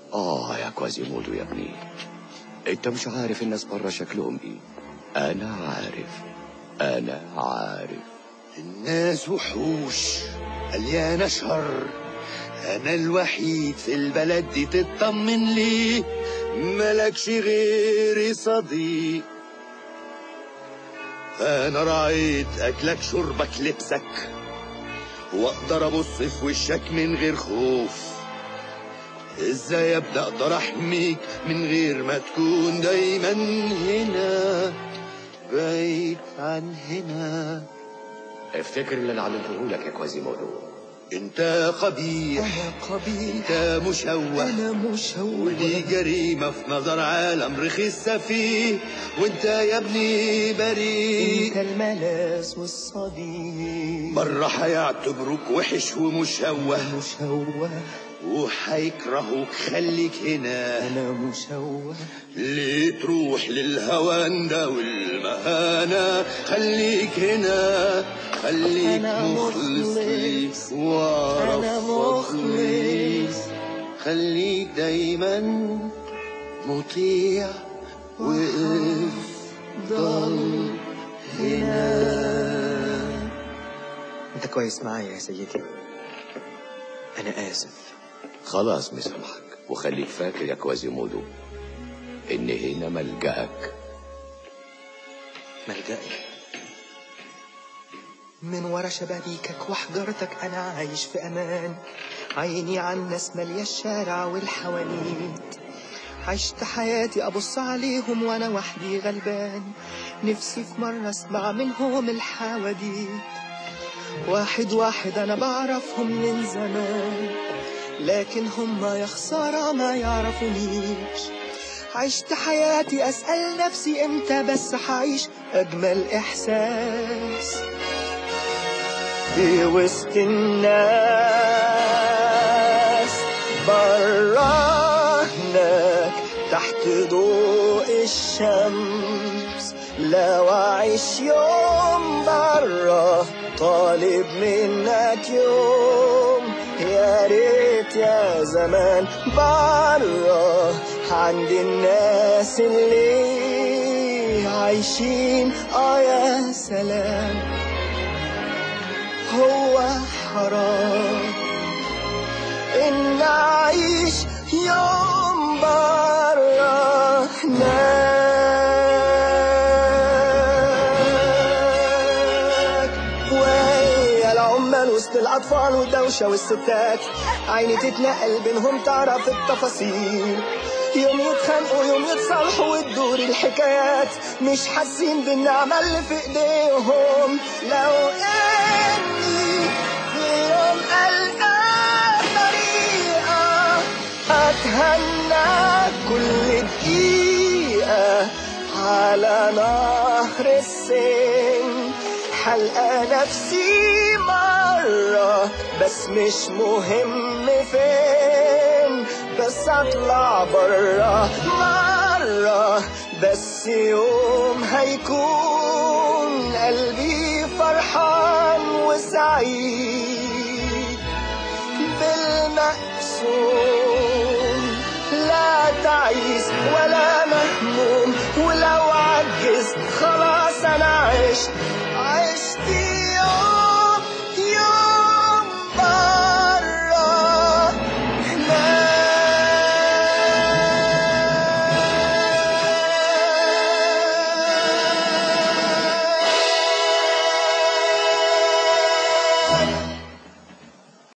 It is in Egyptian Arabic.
آه يا كوازيمودو يا ابني انت مش عارف الناس بره شكلهم ايه انا عارف انا عارف الناس وحوش مليانة شر أنا الوحيد في البلد دي تطمن لي ملكش غيري صديق أنا رعيت أكلك شربك لبسك وأقدر أبص في وشك من غير خوف ازاي ابدا اقدر احميك من غير ما تكون دايما هنا بعيد عن هنا افتكر اللي انا علمته لك يا كوازيمودو انت قبيح أنا قبيح انت مشوه أنا مشوه ودي جريمة في نظر عالم رخيص فيه وانت يا ابني بريء أنت الملاذ والصديق مرة هيعتبروك وحش ومشوه مشوه وهيكرهوك خليك هنا أنا مشوه ليه تروح للهوان ده والمهانة خليك هنا خليك أنا مخلص لي مخلص. واعرف أنا فضلي مخلص. خليك دايما مطيع وافضل هنا أنت كويس معايا يا سيدي أنا آسف خلاص مسامحك وخليك فاكر يا كوازيمودو ان هنا ملجأك ملجئي من ورا شبابيكك وحجرتك أنا عايش في أمان عيني على الناس مالية الشارع والحوانيت عشت حياتي أبص عليهم وأنا وحدي غلبان نفسي في مرة أسمع منهم الحواديت واحد واحد أنا بعرفهم من زمان لكن هم يا خسارة ما يعرفونيش عشت حياتي أسأل نفسي إمتى بس حعيش أجمل إحساس في وسط الناس برا هناك تحت ضوء الشمس لو أعيش يوم برا طالب منك يوم يا ريت يا زمان برا عند الناس اللي عايشين اه يا سلام هو حرام إن أعيش يوم برا هناك ويا العمال وسط الأطفال والدوشة والستات عيني تتنقل بينهم تعرف التفاصيل يوم يتخانقوا يوم يتصالحوا وتدور الحكايات مش حاسين بالنعمة اللي في ايديهم لو اني في يوم ألقى طريقة أتهنى كل دقيقة على نهر السن حلقة نفسي مرة بس مش مهم فين بس اطلع برا مرة بس يوم هيكون قلبي فرحان وسعيد بالمقصود